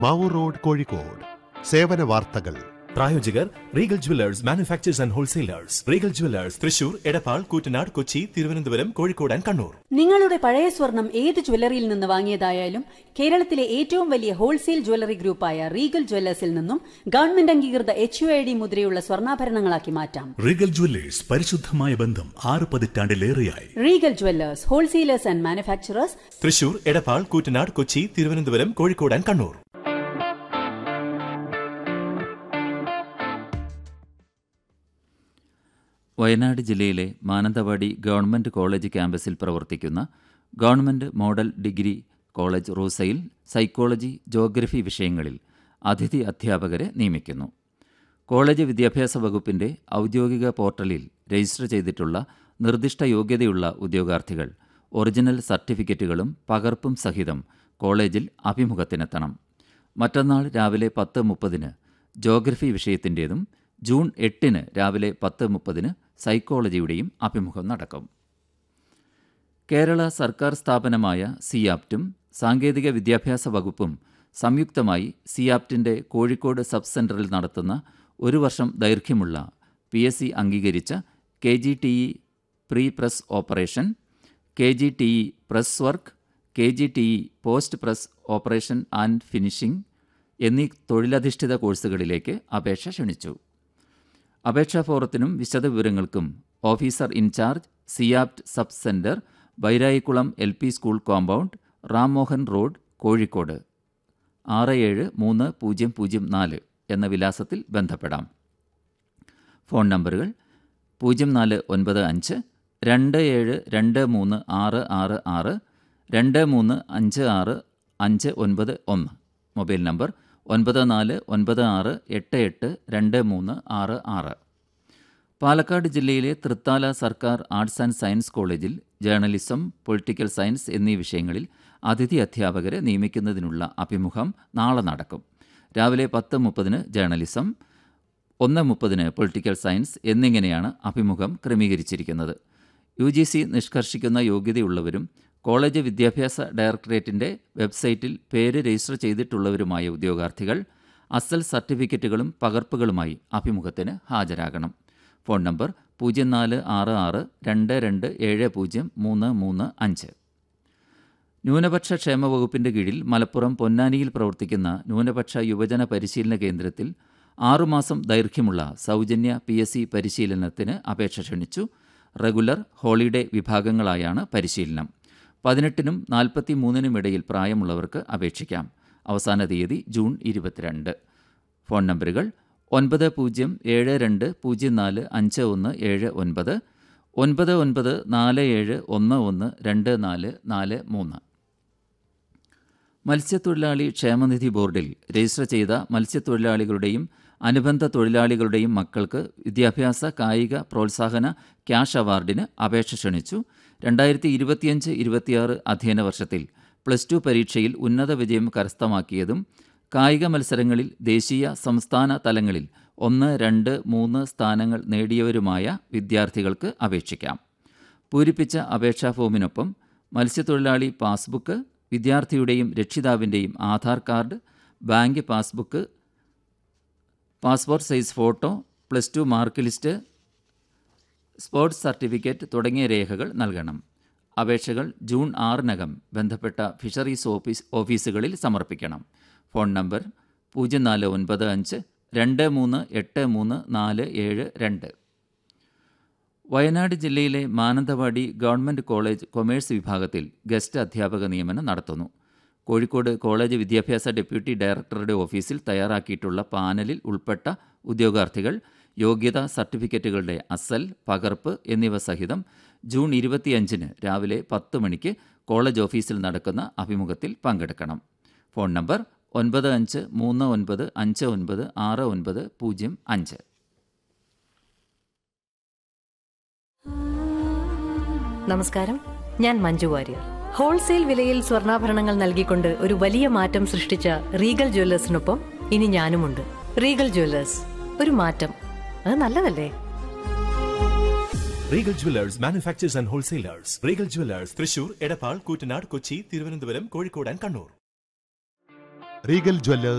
Mavoor road Kozhikode സേവന വാർത്തകൾ പ്രായോജകർ Regal jewellers manufacturers and wholesalers Regal jewellers Thrissur Edappal Koottanad Kochi Thiruvananthapuram Kozhikode and Kannur നിങ്ങളുടെ പഴയ സ്വർണം ഏത് ജ്വല്ലറിയിൽ നിന്ന് വാങ്ങിയതായാലും കേരളത്തിലെ ഏറ്റവും വലിയ ഹോൾസെയിൽ ജ്വല്ലറി ഗ്രൂപ്പായ റീഗൽ ജ്വല്ലേഴ്സിൽ നിന്നും ഗവൺമെന്റ് അംഗീകൃത എച്ച് യു ഐ ഡി മുദ്രയുള്ള സ്വർണ്ണാഭരണങ്ങളാക്കി മാറ്റാം റീഗൽ ജ്വല്ലേഴ്സ് പരിശുദ്ധമായ ബന്ധം ആറ് പതിറ്റാണ്ടിലേറെയായി Regal jewellers wholesalers and manufacturers Thrissur Edappal Koottanad Kochi Thiruvananthapuram Kozhikode and Kannur Wayanad ജില്ലയിലെ മാനന്തവാടി ഗവൺമെന്റ് കോളേജ് ക്യാമ്പസിൽ പ്രവർത്തിക്കുന്ന ഗവൺമെന്റ് മോഡൽ ഡിഗ്രി കോളേജ് റൂസയിൽ സൈക്കോളജി ജോഗ്രഫി വിഷയങ്ങളിൽ അതിഥി അധ്യാപകരെ നിയമിക്കുന്നു കോളേജ് വിദ്യാഭ്യാസ വകുപ്പിന്റെ ഔദ്യോഗിക പോർട്ടലിൽ രജിസ്റ്റർ ചെയ്തിട്ടുള്ള നിർദ്ദിഷ്ട യോഗ്യതയുള്ള ഉദ്യോഗാർത്ഥികൾ ഒറിജിനൽ സർട്ടിഫിക്കറ്റുകളും പകർപ്പും സഹിതം കോളേജിൽ അഭിമുഖത്തിനെത്തണം മറ്റന്നാൾ രാവിലെ പത്ത് മുപ്പതിന് ജോഗ്രഫി വിഷയത്തിൻ്റേതും ജൂൺ എട്ടിന് രാവിലെ പത്ത് മുപ്പതിന് സൈക്കോളജിയുടെയും അഭിമുഖം നടക്കും കേരള സർക്കാർ സ്ഥാപനമായ സിയാപ്റ്റും സാങ്കേതിക വിദ്യാഭ്യാസ വകുപ്പും സംയുക്തമായി സിയാപ്റ്റിൻ്റെ കോഴിക്കോട് സബ് സെൻറ്ററിൽ നടത്തുന്ന ഒരു വർഷം ദൈർഘ്യമുള്ള പി എസ് സി അംഗീകരിച്ച K G T E pre press operation K G T E press work K G T E post press operation and finishing എന്നീ തൊഴിലധിഷ്ഠിത കോഴ്സുകളിലേക്ക് അപേക്ഷ ക്ഷണിച്ചു അപേക്ഷാ ഫോറത്തിനും വിശദവിവരങ്ങൾക്കും ഓഫീസർ ഇൻചാർജ് സിയാപ്റ്റ് sub centre Bairayikulam L P school compound Rammohan road Kozhikode ആറ് ഏഴ് മൂന്ന് പൂജ്യം പൂജ്യം നാല് എന്ന വിലാസത്തിൽ ബന്ധപ്പെടാം ഫോൺ നമ്പറുകൾ പൂജ്യം നാല് ഒൻപത് അഞ്ച് രണ്ട് ഏഴ് രണ്ട് മൂന്ന് ആറ് ആറ് ആറ് രണ്ട് മൂന്ന് അഞ്ച് ആറ് അഞ്ച് ഒൻപത് ഒന്ന് മൊബൈൽ നമ്പർ ഒൻപത് നാല് ഒൻപത് ആറ് എട്ട് എട്ട് രണ്ട് മൂന്ന് ആറ് ആറ് പാലക്കാട് ജില്ലയിലെ തൃത്താല സർക്കാർ ആർട്സ് ആൻഡ് സയൻസ് കോളേജിൽ ജേർണലിസം പൊളിറ്റിക്കൽ സയൻസ് എന്നീ വിഷയങ്ങളിൽ അതിഥി അധ്യാപകരെ നിയമിക്കുന്നതിനുള്ള അഭിമുഖം നാളെ നടക്കും രാവിലെ പത്ത് മുപ്പതിന് ജേർണലിസം ഒന്ന് മുപ്പതിന് പൊളിറ്റിക്കൽ സയൻസ് എന്നിങ്ങനെയാണ് അഭിമുഖം ക്രമീകരിച്ചിരിക്കുന്നത് യു ജി സി നിഷ്കർഷിക്കുന്ന യോഗ്യതയുള്ളവരും കോളേജ് വിദ്യാഭ്യാസ ഡയറക്ടറേറ്റിൻ്റെ വെബ്സൈറ്റിൽ പേര് രജിസ്റ്റർ ചെയ്തിട്ടുള്ളവരുമായ ഉദ്യോഗാർത്ഥികൾ അസൽ സർട്ടിഫിക്കറ്റുകളും പകർപ്പുകളുമായി അഭിമുഖത്തിന് ഹാജരാകണം ഫോൺ നമ്പർ പൂജ്യം നാല് ആറ് ആറ് രണ്ട് രണ്ട് ഏഴ് പൂജ്യം മൂന്ന് മൂന്ന് അഞ്ച് ന്യൂനപക്ഷ ക്ഷേമ വകുപ്പിന്റെ കീഴിൽ മലപ്പുറം പൊന്നാനിയിൽ പ്രവർത്തിക്കുന്ന ന്യൂനപക്ഷ യുവജന പരിശീലന കേന്ദ്രത്തിൽ ആറുമാസം ദൈർഘ്യമുള്ള സൗജന്യ പി എസ് സി പരിശീലനത്തിന് അപേക്ഷ ക്ഷണിച്ചു റെഗുലർ ഹോളിഡേ വിഭാഗങ്ങളായാണ് പരിശീലനം പതിനെട്ടിനും നാൽപ്പത്തി മൂന്നിനും ഇടയിൽ പ്രായമുള്ളവർക്ക് അപേക്ഷിക്കാം അവസാന തീയതി ജൂൺ ഇരുപത്തിരണ്ട് ഫോൺ നമ്പറുകൾ ഒൻപത് പൂജ്യം ഏഴ് രണ്ട് പൂജ്യം നാല് അഞ്ച് ഒന്ന് ഏഴ് ഒൻപത് ഒൻപത് ഒൻപത് നാല് ഏഴ് ഒന്ന് ഒന്ന് രണ്ട് നാല് നാല് മൂന്ന് മത്സ്യത്തൊഴിലാളി ക്ഷേമനിധി ബോർഡിൽ രജിസ്റ്റർ ചെയ്ത മത്സ്യത്തൊഴിലാളികളുടെയും അനുബന്ധ തൊഴിലാളികളുടെയും മക്കൾക്ക് വിദ്യാഭ്യാസ കായിക പ്രോത്സാഹന ക്യാഷ് അവാർഡിന് അപേക്ഷ ക്ഷണിച്ചു രണ്ടായിരത്തി ഇരുപത്തിയഞ്ച് ഇരുപത്തിയാറ് അധ്യയന വർഷത്തിൽ പ്ലസ് ടു പരീക്ഷയിൽ ഉന്നത വിജയം കരസ്ഥമാക്കിയതും കായിക മത്സരങ്ങളിൽ ദേശീയ സംസ്ഥാന തലങ്ങളിൽ ഒന്ന് രണ്ട് മൂന്ന് സ്ഥാനങ്ങൾ നേടിയവരുമായ വിദ്യാർത്ഥികൾക്ക് അപേക്ഷിക്കാം പൂരിപ്പിച്ച അപേക്ഷാ ഫോമിനൊപ്പം മത്സ്യത്തൊഴിലാളി പാസ്ബുക്ക് വിദ്യാർത്ഥിയുടെയും രക്ഷിതാവിൻ്റെയും Aadhaar card bank passbook passport size photo plus two mark list sports certificate തുടങ്ങിയ രേഖകൾ നൽകണം അപേക്ഷകൾ ജൂൺ ആറിനകം ബന്ധപ്പെട്ട ഫിഷറീസ് ഓഫീസ് ഓഫീസുകളിൽ സമർപ്പിക്കണം ഫോൺ നമ്പർ പൂജ്യം നാല് ഒൻപത് അഞ്ച് രണ്ട് മൂന്ന് എട്ട് മൂന്ന് നാല് ഏഴ് രണ്ട് വയനാട് ജില്ലയിലെ മാനന്തവാടി ഗവൺമെൻറ് കോളേജ് കൊമേഴ്സ് വിഭാഗത്തിൽ ഗസ്റ്റ് അധ്യാപക നിയമനം നടത്തുന്നു കോഴിക്കോട് കോളേജ് വിദ്യാഭ്യാസ ഡെപ്യൂട്ടി ഡയറക്ടറുടെ ഓഫീസിൽ തയ്യാറാക്കിയിട്ടുള്ള പാനലിൽ ഉൾപ്പെട്ട ഉദ്യോഗാർത്ഥികൾ യോഗ്യതാ സർട്ടിഫിക്കറ്റുകളുടെ അസൽ പകർപ്പ് എന്നിവ സഹിതം ജൂൺ ഇരുപത്തിയഞ്ചിന് രാവിലെ പത്ത് മണിക്ക് കോളേജ് ഓഫീസിൽ നടക്കുന്ന അഭിമുഖത്തിൽ പങ്കെടുക്കണം ഫോൺ നമ്പർ ഒൻപത് അഞ്ച് മൂന്ന് ഒൻപത് അഞ്ച് ഒൻപത് ആറ് ഒൻപത് പൂജ്യം അഞ്ച് നമസ്കാരം ഞാൻ മഞ്ജു വാര്യർ ഹോൾസെയിൽ വിലയിൽ സ്വർണ്ണാഭരണങ്ങൾ നൽകിക്കൊണ്ട് ഒരു വലിയ മാറ്റം സൃഷ്ടിച്ച റീഗൽ ജ്വല്ലേഴ്സിനൊപ്പം ഇനി ഞാനുമുണ്ട് റീഗൽ ജ്വല്ലേഴ്സ് ഒരു മാറ്റം അത് നല്ലതല്ലേ Regal jewellers manufacturers and wholesalers Regal jewellers Thrissur Edappal Koottanad Kochi Thiruvananthapuram Kozhikode and Kannur Regal Jewellers